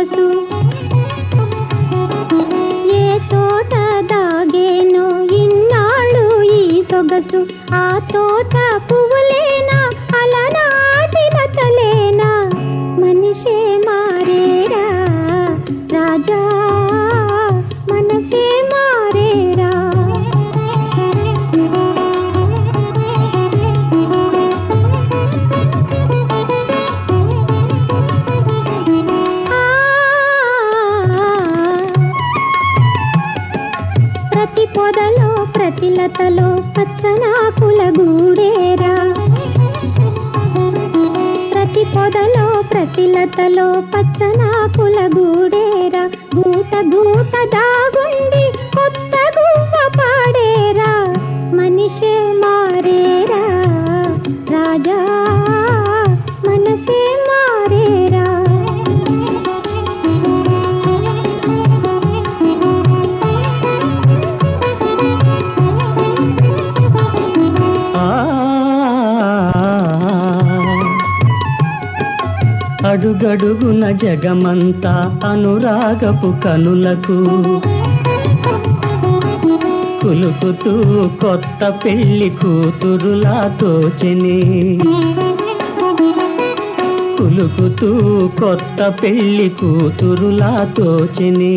సొగసు ఏ చోట దాగేనో ఇన్నాళ్ళు ఈ సొగసు ఆ తోట పువ్వులేనా అలనాటి లతలేనా మనిషే మారేరా రాజా మనసే మారేరా ప్రతి పొదలో ప్రతి లతలో పచ్చనాకుల గూడేరా ప్రతి పొదలో ప్రతి లతలో పచ్చనాకుల గూడేరా గూట గూట దాగుండి కొత్త గువ్వ పాడేరా మనిషే మారేరా రాజా మనసే మారేరా ఆ అడుగడుగున జగమంతా అనురాగపు కనులకు కులుకుతూ కొత్త పెళ్లి కూతురులా తోచెని కులుకుతూ కొత్త పెళ్లి కూతురులా తోచెని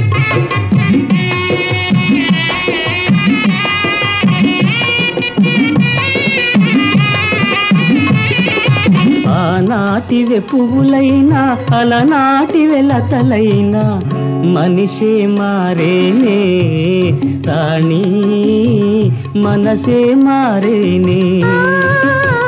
ఆనాటివే పువ్వులైనా అలనాటి వెలతలైనా మనిషే మారేనే రాణి మనసే మారేనే ఆ